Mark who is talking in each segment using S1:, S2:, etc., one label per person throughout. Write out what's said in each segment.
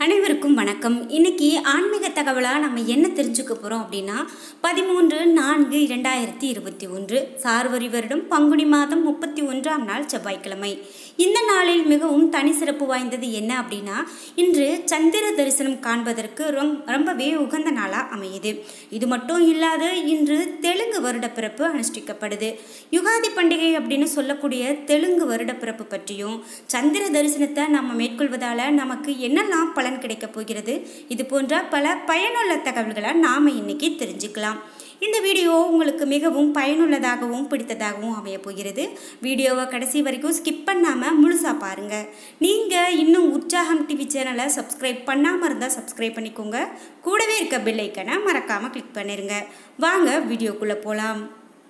S1: அனைவருக்கும் வணக்கம் இன்னைக்கு ஆன்மீக தகவலாக நம்ம என்ன தெரிஞ்சுக்க போகிறோம் அப்படின்னா பதிமூன்று நான்கு இரண்டாயிரத்தி இருபத்தி ஒன்று சார்வரி வருடம் பங்குனி மாதம் முப்பத்தி ஒன்றாம் நாள் செவ்வாய்க்கிழமை இந்த நாளில் மிகவும் தனி சிறப்பு வாய்ந்தது என்ன அப்படின்னா இன்று சந்திர தரிசனம் காண்பதற்கு ரொம் ரொம்பவே உகந்த நாளாக அமையுது இது மட்டும் இல்லாது இன்று தெலுங்கு வருட பிறப்பு அனுஷ்டிக்கப்படுது யுகாதி பண்டிகை அப்படின்னு சொல்லக்கூடிய தெலுங்கு வருட பிறப்பு பற்றியும் சந்திர தரிசனத்தை நம்ம மேற்கொள்வதால் நமக்கு என்னெல்லாம் பலன் கிடைக்கப் போகிறது இது போன்ற பல பயனுள்ள தகவல்களை நாம் இன்னைக்கு தெரிஞ்சுக்கலாம் இந்த வீடியோ உங்களுக்கு மிகவும் பயனுள்ளதாகவும் பிடித்ததாகவும் அமைய போகிறது வீடியோவை கடைசி வரைக்கும் ஸ்கிப் பண்ணாமல் முழுசாக பாருங்கள் நீங்கள் இன்னும் உற்சாகம் டிவி சேனலை சப்ஸ்கிரைப் பண்ணாமல் இருந்தால் சப்ஸ்கிரைப் பண்ணிக்கோங்க கூடவே இருக்க பெல் ஐக்கனை மறக்காமல் கிளிக் பண்ணிடுங்க வாங்க வீடியோக்குள்ளே போகலாம்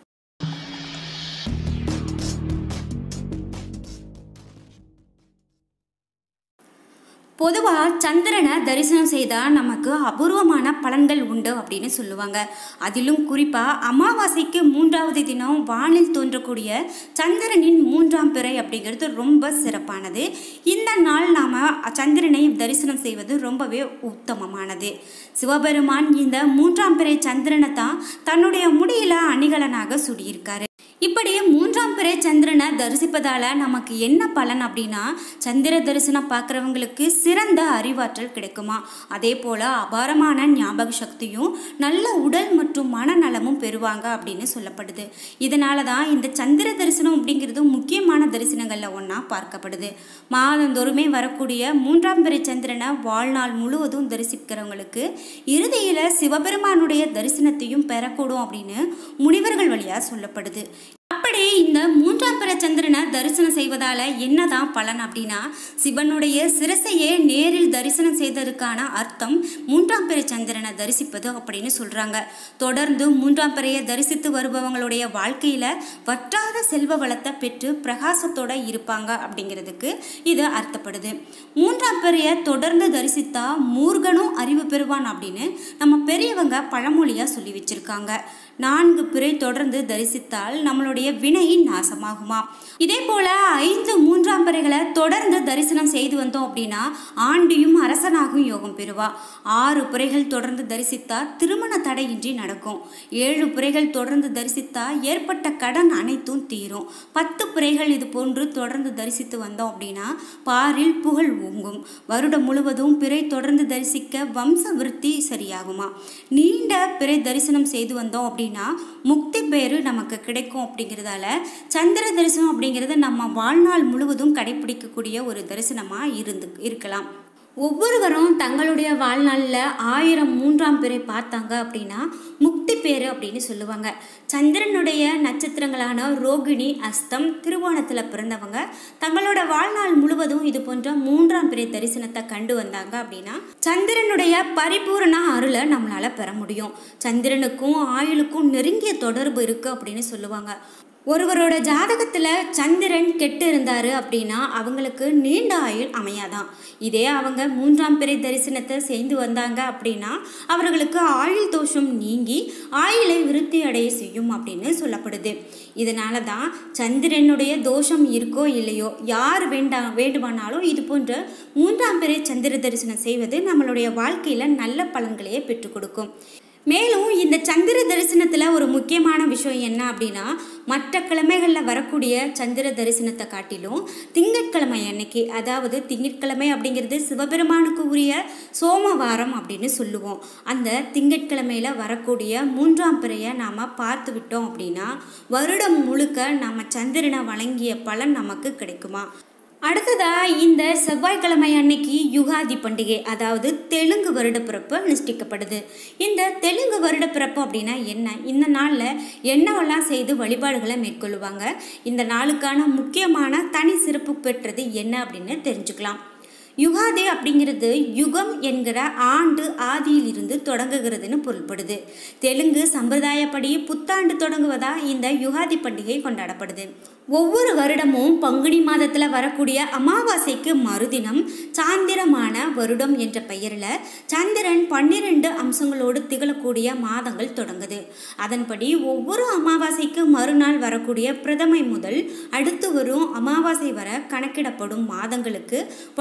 S1: பொதுவாக சந்திரனை தரிசனம் செய்தால் நமக்கு அபூர்வமான பலன்கள் உண்டு அப்படின்னு சொல்லுவாங்க அதிலும் குறிப்பாக அமாவாசைக்கு மூன்றாவது தினம் வானில் தோன்றக்கூடிய சந்திரனின் மூன்றாம் பிறை அப்படிங்கிறது ரொம்ப சிறப்பானது இந்த நாள் நாம் சந்திரனை தரிசனம் செய்வது ரொம்பவே உத்தமமானது சிவபெருமான் இந்த மூன்றாம் பிறை சந்திரனை தான் தன்னுடைய முடியில அணிகலனாக சுடியிருக்காரு இப்படி மூன்றாம் பிறை சந்திரனை தரிசிப்பதால் நமக்கு என்ன பலன் அப்படின்னா சந்திர தரிசனம் பார்க்குறவங்களுக்கு சிறந்த அறிவாற்றல் கிடைக்குமா அதே போல் அபாரமான ஞாபக சக்தியும் நல்ல உடல் மற்றும் மனநலமும் பெறுவாங்க அப்படின்னு சொல்லப்படுது இதனால தான் இந்த சந்திர தரிசனம் அப்படிங்கிறது முக்கியமான தரிசனங்களில் ஒன்றா பார்க்கப்படுது மாதந்தோறுமே வரக்கூடிய மூன்றாம் பிறை சந்திரனை வாழ்நாள் முழுவதும் தரிசிக்கிறவங்களுக்கு இறுதியில் சிவபெருமானுடைய தரிசனத்தையும் பெறக்கூடும் அப்படின்னு முனிவர்கள் வழியாக சொல்லப்படுது அப்படி இந்த மூன்றாம் பிற சந்திரனை தரிசனம் செய்வதால என்னதான் பலன் அப்படின்னா சிவனுடைய சிரசையே நேரில் தரிசனம் செய்ததற்கான அர்த்தம் மூன்றாம் பிறை சந்திரனை தரிசிப்பது அப்படின்னு சொல்றாங்க தொடர்ந்து மூன்றாம் பிறையை தரிசித்து வருபவங்களுடைய வாழ்க்கையில வற்றாத செல்வ வளத்தை பெற்று பிரகாசத்தோட இருப்பாங்க அப்படிங்கிறதுக்கு இது அர்த்தப்படுது மூன்றாம் பிறையை தொடர்ந்து தரிசித்தா மூர்கனும் அறிவு பெறுவான் அப்படின்னு நம்ம பெரியவங்க பழமொழியா சொல்லி வச்சிருக்காங்க நான்கு பிறை தொடர்ந்து தரிசித்தால் நம்மளுடைய வினை நாசமாகுமா இதே போல ஐந்து மூன்றாம் பிறைகளை தொடர்ந்து தரிசனம் செய்து வந்தோம் அப்படின்னா ஆண்டியும் அரசனாகும் யோகம் பெறுவா ஆறு பிறைகள் தொடர்ந்து தரிசித்தா திருமண தடையின்றி நடக்கும் ஏழு பிறைகள் தொடர்ந்து தரிசித்தா ஏற்பட்ட கடன் அனைத்தும் தீரும் பத்து பிறைகள் இது போன்று தொடர்ந்து தரிசித்து வந்தோம் அப்படின்னா பாரில் புகழ் ஓங்கும் வருடம் முழுவதும் பிறை தொடர்ந்து தரிசிக்க வம்ச விருத்தி சரியாகுமா நீண்ட பிறை தரிசனம் செய்து வந்தோம் அப்படின்னா முக்தி பேரு நமக்கு கிடைக்கும் அப்படிங்கிறதால சந்திர தரிசனம் அப்படிங்கிறது நம்ம வாழ்நாள் முழுவதும் கடைபிடிக்கக்கூடிய ஒரு தரிசனமாக இருந்து இருக்கலாம் ஒவ்வொருவரும் தங்களுடைய வாழ்நாளில் ஆயிரம் மூன்றாம் பிறை பார்த்தாங்க அப்படின்னா முக்தி பேரு அப்படின்னு சொல்லுவாங்க சந்திரனுடைய நட்சத்திரங்களான ரோகிணி அஸ்தம் திருவோணத்தில் பிறந்தவங்க தங்களோட வாழ்நாள் முழுவதும் இது போன்ற மூன்றாம் பிறை தரிசனத்தை கண்டு வந்தாங்க அப்படின்னா சந்திரனுடைய பரிபூரண அருளை நம்மளால பெற முடியும் சந்திரனுக்கும் ஆயுளுக்கும் நெருங்கிய தொடர்பு இருக்கு அப்படின்னு சொல்லுவாங்க ஒருவரோட ஜாதகத்தில் சந்திரன் கெட்டு இருந்தார் அப்படின்னா அவங்களுக்கு நீண்ட ஆயுள் அமையாதான் இதே அவங்க மூன்றாம் பிறை தரிசனத்தை செய்து வந்தாங்க அப்படின்னா அவர்களுக்கு ஆயுள் தோஷம் நீங்கி ஆயுளை விருத்தி அடைய செய்யும் அப்படின்னு சொல்லப்படுது இதனால தான் சந்திரனுடைய தோஷம் இருக்கோ இல்லையோ யார் வேண்டா வேண்டுமானாலும் இது போன்ற மூன்றாம் பிறை சந்திர தரிசனம் செய்வது நம்மளுடைய வாழ்க்கையில் நல்ல பலன்களையே பெற்றுக் கொடுக்கும் மேலும் இந்த சந்திர தரிசனத்தில் ஒரு முக்கியமான விஷயம் என்ன அப்படின்னா மற்ற கிழமைகளில் வரக்கூடிய சந்திர தரிசனத்தை காட்டிலும் திங்கட்கிழமை அன்னைக்கு அதாவது திங்கட்கிழமை அப்படிங்கிறது சிவபெருமானுக்கு உரிய சோமவாரம் அப்படின்னு சொல்லுவோம் அந்த திங்கட்கிழமையில் வரக்கூடிய மூன்றாம் பிறையை நாம் பார்த்து விட்டோம் அப்படின்னா வருடம் முழுக்க நம்ம சந்திரனை வழங்கிய பலன் நமக்கு கிடைக்குமா அடுத்ததா இந்த செவ்வாய்க்கிழமை அன்னைக்கு யுகாதி பண்டிகை அதாவது தெலுங்கு வருட பிறப்பு அனுஷ்டிக்கப்படுது இந்த தெலுங்கு வருட பிறப்பு அப்படின்னா என்ன இந்த நாளில் என்னவெல்லாம் செய்து வழிபாடுகளை மேற்கொள்ளுவாங்க இந்த நாளுக்கான முக்கியமான தனி சிறப்பு பெற்றது என்ன அப்படின்னு தெரிஞ்சுக்கலாம் யுகாதி அப்படிங்கிறது யுகம் என்கிற ஆண்டு ஆதியில் இருந்து தொடங்குகிறதுன்னு பொருள்படுது தெலுங்கு சம்பிரதாயப்படி புத்தாண்டு தொடங்குவதா இந்த யுகாதி பண்டிகை கொண்டாடப்படுது ஒவ்வொரு வருடமும் பங்குனி மாதத்தில் வரக்கூடிய அமாவாசைக்கு மறுதினம் சாந்திரமான வருடம் என்ற பெயரில் சந்திரன் பன்னிரண்டு அம்சங்களோடு திகழக்கூடிய மாதங்கள் தொடங்குது அதன்படி ஒவ்வொரு அமாவாசைக்கு மறுநாள் வரக்கூடிய பிரதமை முதல் அடுத்து வரும் அமாவாசை வர கணக்கிடப்படும் மாதங்களுக்கு வடமொழி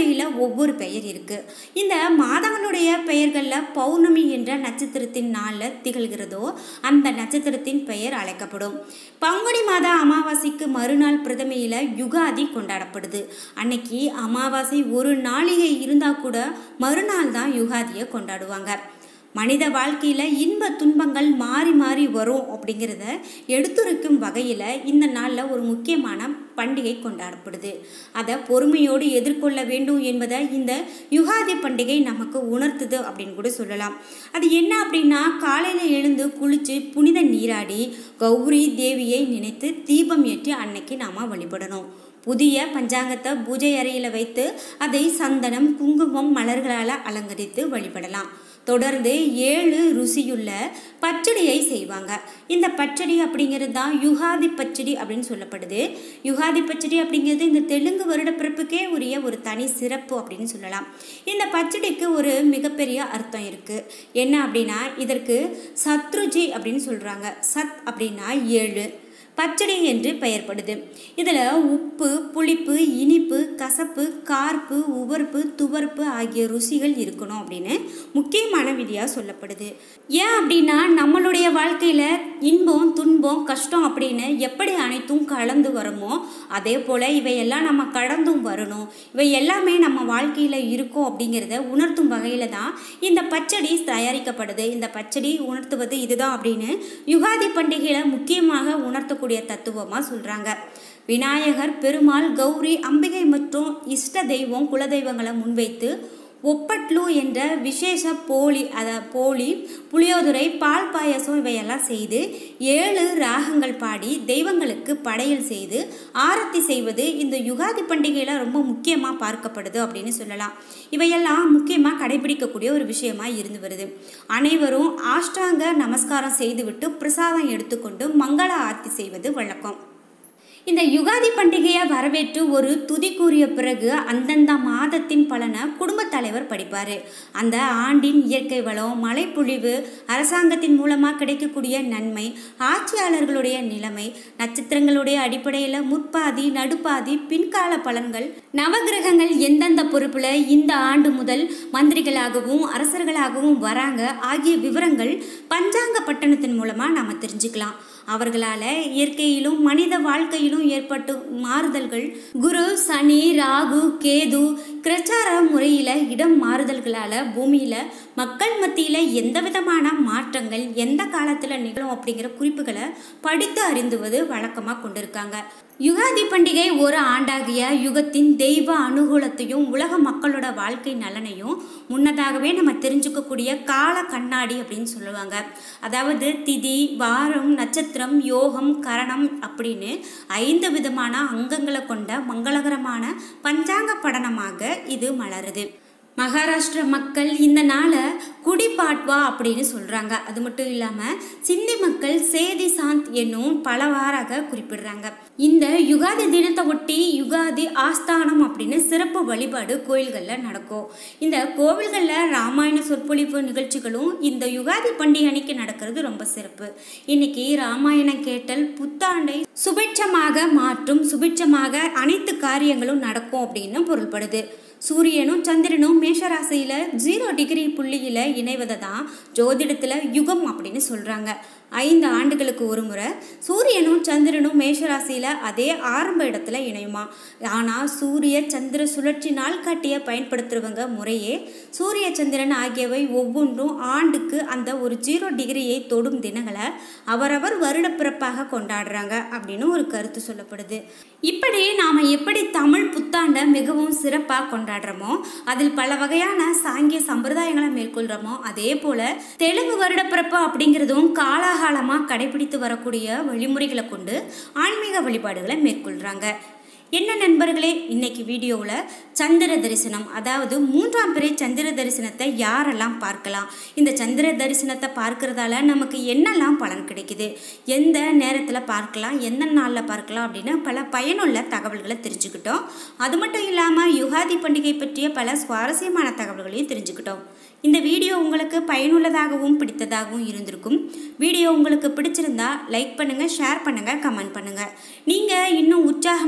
S1: அடிப்படையில் ஒவ்வொரு பெயர் இருக்குது இந்த மாதங்களுடைய பெயர்களில் பௌர்ணமி என்ற நட்சத்திரத்தின் நாளில் திகழ்கிறதோ அந்த நட்சத்திரத்தின் பெயர் அழைக்கப்படும் பங்குனி மாத அமாவாசைக்கு மறுநாள் பிரதமையில் யுகாதி கொண்டாடப்படுது அன்னைக்கு அமாவாசை ஒரு நாளிகை இருந்தால் கூட மறுநாள் தான் யுகாதியை கொண்டாடுவாங்க மனித வாழ்க்கையில் இன்ப துன்பங்கள் மாறி மாறி வரும் அப்படிங்கிறத எடுத்துரைக்கும் வகையில் இந்த நாளில் ஒரு முக்கியமான பண்டிகை கொண்டாடப்படுது அதை பொறுமையோடு எதிர்கொள்ள வேண்டும் என்பதை இந்த யுகாதி பண்டிகை நமக்கு உணர்த்துது அப்படின்னு கூட சொல்லலாம் அது என்ன அப்படின்னா காலையில் எழுந்து குளித்து புனித நீராடி கௌரி தேவியை நினைத்து தீபம் ஏற்றி அன்னைக்கு நாம் வழிபடணும் புதிய பஞ்சாங்கத்தை பூஜை அறையில் வைத்து அதை சந்தனம் குங்குமம் மலர்களால் அலங்கரித்து வழிபடலாம் தொடர்ந்து ஏழு ருசியுள்ள பச்சடியை செய்வாங்க இந்த பச்சடி அப்படிங்கிறது தான் யுகாதி பச்சடி அப்படின்னு சொல்லப்படுது யுகாதி பச்சடி அப்படிங்கிறது இந்த தெலுங்கு வருடப்பிறப்புக்கே உரிய ஒரு தனி சிறப்பு அப்படின்னு சொல்லலாம் இந்த பச்சடிக்கு ஒரு மிகப்பெரிய அர்த்தம் இருக்குது என்ன அப்படின்னா இதற்கு சத்ருஜி அப்படின்னு சொல்கிறாங்க சத் அப்படின்னா ஏழு பச்சடி என்று பெயர்படுது இதில் உப்பு புளிப்பு இனிப்பு கசப்பு கார்ப்பு உவர்ப்பு துவர்ப்பு ஆகிய ருசிகள் இருக்கணும் அப்படின்னு முக்கியமான விதியாக சொல்லப்படுது ஏன் அப்படின்னா நம்மளுடைய வாழ்க்கையில் இன்பம் துன்பம் கஷ்டம் அப்படின்னு எப்படி அனைத்தும் கலந்து வருமோ அதே போல் இவையெல்லாம் நம்ம கடந்தும் வரணும் இவை எல்லாமே நம்ம வாழ்க்கையில் இருக்கும் அப்படிங்கிறத உணர்த்தும் வகையில் தான் இந்த பச்சடி தயாரிக்கப்படுது இந்த பச்சடி உணர்த்துவது இதுதான் அப்படின்னு யுகாதி பண்டிகையில் முக்கியமாக உணர்த்தக்கூடிய இருக்கக்கூடிய தத்துவமாக சொல்கிறாங்க விநாயகர் பெருமாள் கௌரி அம்பிகை மற்றும் இஷ்ட தெய்வம் குலதெய்வங்களை முன்வைத்து ஒப்பட்லு என்ற விசேஷ போலி அத போலி புளியோதுரை பால் பாயசம் இவையெல்லாம் செய்து ஏழு ராகங்கள் பாடி தெய்வங்களுக்கு படையல் செய்து ஆரத்தி செய்வது இந்த யுகாதி பண்டிகையில் ரொம்ப முக்கியமாக பார்க்கப்படுது அப்படின்னு சொல்லலாம் இவையெல்லாம் முக்கியமாக கடைபிடிக்கக்கூடிய ஒரு விஷயமா இருந்து வருது அனைவரும் ஆஷ்டாங்க நமஸ்காரம் செய்துவிட்டு பிரசாதம் எடுத்துக்கொண்டு மங்கள ஆர்த்தி செய்வது வழக்கம் இந்த யுகாதி பண்டிகையை வரவேற்று ஒரு துதி கூறிய பிறகு அந்தந்த மாதத்தின் பலனை குடும்பத் தலைவர் படிப்பார் அந்த ஆண்டின் இயற்கை வளம் மழைப்பொழிவு அரசாங்கத்தின் மூலமாக கிடைக்கக்கூடிய நன்மை ஆட்சியாளர்களுடைய நிலைமை நட்சத்திரங்களுடைய அடிப்படையில் முற்பாதி நடுப்பாதி பின்கால பலன்கள் நவகிரகங்கள் எந்தெந்த பொறுப்பில் இந்த ஆண்டு முதல் மந்திரிகளாகவும் அரசர்களாகவும் வராங்க ஆகிய விவரங்கள் பஞ்சாங்க பட்டணத்தின் மூலமாக நாம் தெரிஞ்சுக்கலாம் அவர்களால் இயற்கையிலும் மனித வாழ்க்கையிலும் ஏற்பட்டு மாறுதல்கள் குரு சனி ராகு கேது கிரச்சார முறையில் இடம் மாறுதல்களால் பூமியில் மக்கள் மத்தியில் எந்த விதமான மாற்றங்கள் எந்த காலத்தில் நிகழும் அப்படிங்கிற குறிப்புகளை படித்து அறிந்துவது வழக்கமாக கொண்டிருக்காங்க யுகாதி பண்டிகை ஒரு ஆண்டாகிய யுகத்தின் தெய்வ அனுகூலத்தையும் உலக மக்களோட வாழ்க்கை நலனையும் முன்னதாகவே நம்ம தெரிஞ்சுக்கக்கூடிய கால கண்ணாடி அப்படின்னு சொல்லுவாங்க அதாவது திதி வாரம் நட்சத்திரம் யோகம் கரணம் அப்படின்னு ஐந்து விதமான அங்கங்களை கொண்ட மங்களகரமான பஞ்சாங்க படனமாக இது மலருது மகாராஷ்டிர மக்கள் இந்த நாளை குடிபாட்வா அப்படின்னு சொல்கிறாங்க அது மட்டும் இல்லாமல் சிந்தி மக்கள் சேதி சாந்த் என்னும் பலவாறாக குறிப்பிடுறாங்க இந்த யுகாதி தினத்தை ஒட்டி யுகாதி ஆஸ்தானம் அப்படின்னு சிறப்பு வழிபாடு கோயில்களில் நடக்கும் இந்த கோவில்களில் ராமாயண சொற்பொழிவு நிகழ்ச்சிகளும் இந்த யுகாதி பண்டிகை அன்னைக்கு நடக்கிறது ரொம்ப சிறப்பு இன்னைக்கு ராமாயணம் கேட்டல் புத்தாண்டை சுபிட்சமாக மாற்றும் சுபிட்சமாக அனைத்து காரியங்களும் நடக்கும் அப்படின்னு பொருள்படுது சூரியனும் சந்திரனும் மேஷராசியில் ஜீரோ டிகிரி புள்ளியில் இணைவதை தான் ஜோதிடத்தில் யுகம் அப்படின்னு சொல்கிறாங்க ஐந்து ஆண்டுகளுக்கு ஒரு முறை சூரியனும் சந்திரனும் மேஷராசியில் அதே ஆரம்ப இடத்துல இணையுமா ஆனால் சூரிய சந்திர சுழற்சி நாள்காட்டியை பயன்படுத்துகிறவங்க முறையே சூரிய சந்திரன் ஆகியவை ஒவ்வொன்றும் ஆண்டுக்கு அந்த ஒரு ஜீரோ டிகிரியை தொடும் தினங்களை அவரவர் வருடப்பிறப்பாக கொண்டாடுறாங்க அப்படின்னு ஒரு கருத்து சொல்லப்படுது இப்படி நாம் எப்படி தமிழ் புத்தாண்டை மிகவும் சிறப்பாக கொண்டாடுறோமோ அதில் பல வகையான சாங்கிய சம்பிரதாயங்களை மேற்கொள்கிறோமோ அதே போல் தெலுங்கு வருடப்பிறப்பு அப்படிங்கிறதும் காலாகாலமாக கடைபிடித்து வரக்கூடிய வழிமுறைகளை கொண்டு ஆன்மீக வழிபாடுகளை மேற்கொள்கிறாங்க என்ன நண்பர்களே இன்னைக்கு வீடியோவில் சந்திர தரிசனம் அதாவது மூன்றாம் பிறை சந்திர தரிசனத்தை யாரெல்லாம் பார்க்கலாம் இந்த சந்திர தரிசனத்தை பார்க்கறதால நமக்கு என்னெல்லாம் பலன் கிடைக்குது எந்த நேரத்தில் பார்க்கலாம் எந்த நாளில் பார்க்கலாம் அப்படின்னு பல பயனுள்ள தகவல்களை தெரிஞ்சுக்கிட்டோம் அது மட்டும் இல்லாமல் யுகாதி பண்டிகை பற்றிய பல சுவாரஸ்யமான தகவல்களையும் தெரிஞ்சுக்கிட்டோம் இந்த வீடியோ உங்களுக்கு பயனுள்ளதாகவும் பிடித்ததாகவும் இருந்திருக்கும் வீடியோ உங்களுக்கு பிடிச்சிருந்தா லைக் பண்ணுங்கள் ஷேர் பண்ணுங்கள் கமெண்ட் பண்ணுங்கள் நீங்கள் இன்னும் உற்சாகம் டிவி சேனல்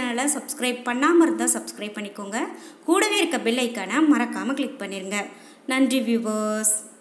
S1: சேனலை சப்ஸ்கிரைப் பண்ணாமல் இருந்தால் சப்ஸ்கிரைப் பண்ணிக்கோங்க கூடவே இருக்க பெல் ஐக்கானை மறக்காமல் கிளிக் பண்ணிடுங்க நன்றி வியூவர்ஸ்